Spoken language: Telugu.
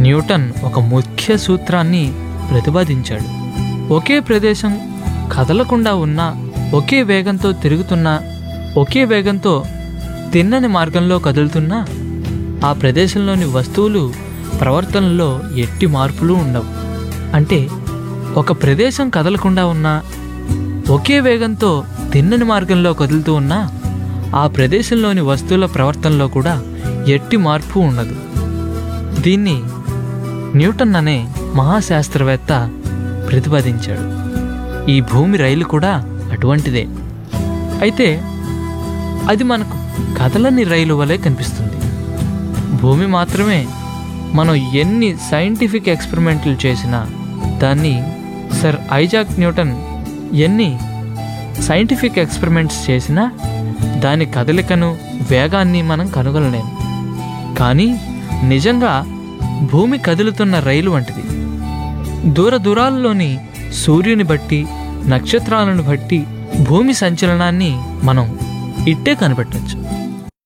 న్యూటన్ ఒక ముఖ్య సూత్రాన్ని ప్రతిపాదించాడు ఒకే ప్రదేశం కదలకుండా ఉన్నా ఒకే వేగంతో తిరుగుతున్నా ఒకే వేగంతో తిన్నని మార్గంలో కదులుతున్నా ఆ ప్రదేశంలోని వస్తువులు ప్రవర్తనలో ఎట్టి మార్పులు ఉండవు అంటే ఒక ప్రదేశం కదలకుండా ఉన్నా ఒకే వేగంతో తిన్నని మార్గంలో కదులుతూ ఉన్నా ఆ ప్రదేశంలోని వస్తువుల ప్రవర్తనలో కూడా ఎట్టి మార్పు ఉండదు దీన్ని న్యూటన్ అనే మహాశాస్త్రవేత్త ప్రతిపాదించాడు ఈ భూమి రైలు కూడా అటువంటిదే అయితే అది మనకు కదలని రైలు వలె కనిపిస్తుంది భూమి మాత్రమే మనం ఎన్ని సైంటిఫిక్ ఎక్స్పెరిమెంట్లు చేసినా దాన్ని సర్ ఐజాక్ న్యూటన్ ఎన్ని సైంటిఫిక్ ఎక్స్పెరిమెంట్స్ చేసినా దాని కదలికను వేగాన్ని మనం కనుగొనలేము కానీ నిజంగా భూమి కదులుతున్న రైలు వంటిది దూర దూరాల్లోని సూర్యుని బట్టి నక్షత్రాలను బట్టి భూమి సంచలనాన్ని మనం ఇట్టే కనిపెట్టవచ్చు